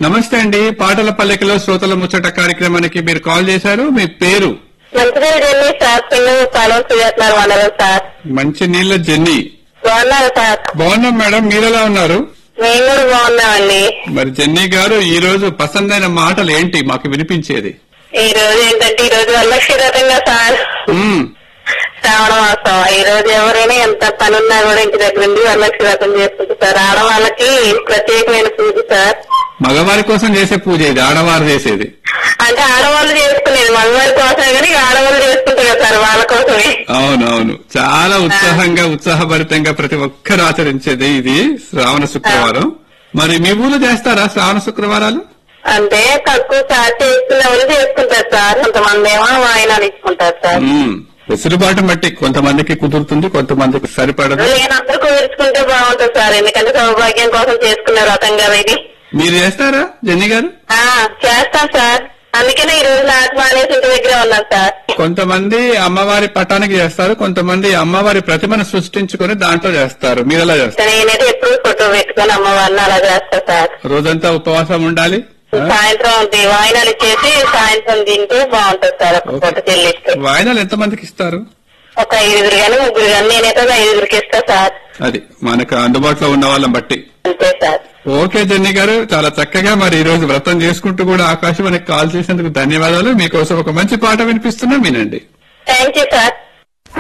నమస్తే అండి పాటల పల్లెకలో శ్రోతల ముచ్చట కార్యక్రమానికి మీరు కాల్ చేశారు మీ పేరు మంచిగా వెళ్ళి సార్ పిల్లలు పాలన చేస్తున్నారు మండలం సార్ మంచి నీళ్ళ జెన్నీ బాగున్నారు సార్ బాగున్నాం మేడం మీరెలా ఉన్నారు మేము కూడా బాగున్నామండి మరి జెన్నీ గారు ఈ రోజు పసందైన మాటలు ఏంటి మాకు వినిపించేది ఈ రోజు ఏంటంటే ఈ రోజు వరలక్ష్మి వ్రతంగా సార్ మ్మ్. శ్రావణ మాసం ఈ రోజు ఎవరైనా ఎంత పని ఉన్నా కూడా ఇంటి దగ్గర ఉండి వరలక్ష్మి వ్రతం చేసుకుంటారు సార్ ఆడవాళ్ళకి ప్రత్యేకమైన పూజ సార్ మగవారి కోసం చేసే పూజ ఇది ఆడవారు చేసేది అంటే ఆడవాళ్ళు చేసుకునేది మగవారి కోసమే కానీ ఇక ఆడవాళ్ళు చేసుకుంటారు కదా సార్ వాళ్ళ కోసమే అవునవును చాలా ఉత్సాహంగా ఉత్సాహభరితంగా ప్రతి ఒక్కరు ఆచరించేది ఇది శ్రావణ శుక్రవారం మరి మీ ఊళ్ళో చేస్తారా శ్రావణ శుక్రవారాలు అంటే తక్కువ సార్ చేసుకునే వాళ్ళు చేసుకుంటారు సార్ కొంతమంది ఏమో వాయినాలు ఇచ్చుకుంటారు సార్ మ్మ్. వెసులుబాటు బట్టి కొంతమందికి కుదురుతుంది కొంతమందికి సరిపడదు నేనందరూ కుదుర్చుకుంటే బాగుంటుంది సార్ ఎందుకంటే సౌభాగ్యం కోసం చేసుకున్న వ్రతం కదా ఇది మీరు చేస్తారా జెన్నీ గారు ఆ, చేస్తాం సార్ అందుకనే ఈ రోజు నాకు మానేసి ఇంటి దగ్గర ఉన్నాం సార్ కొంతమంది అమ్మవారి పటానికి చేస్తారు కొంతమంది అమ్మవారి ప్రతిమను సృష్టించుకొని దాంట్లో చేస్తారు మీరు ఎలా చేస్తారు నేనైతే ఎప్పుడు ఫోటో పెట్టుకొని అమ్మవారిని అలా చేస్తా సార్ రోజంతా ఉపవాసం ఉండాలి ఆ? సాయంత్రం ది- వాయినాలు ఇచ్చేసి సాయంత్రం తింటే బాగుంటుంది సార్ ఒక పూట చెల్లిస్తే వాయినాలు ఎంతమందికి ఇస్తారు ఒక ఐదుగురు కానీ ముగ్గురు కానీ నేనైతే ఒక ఐదుగురికి ఇస్తా సార్ అది మనకు అందుబాటులో ఉన్న వాళ్ళని బట్టి అంతే సార్ ఓకే జెన్నీ గారు చాలా చక్కగా మరి ఈ రోజు వ్రతం చేసుకుంటూ కూడా ఆకాశవాణికి కాల్ చేసేందుకు ధన్యవాదాలు మీకోసం ఒక మంచి పాట వినిపిస్తున్నా వినండి థ్యాంక్ యూ సార్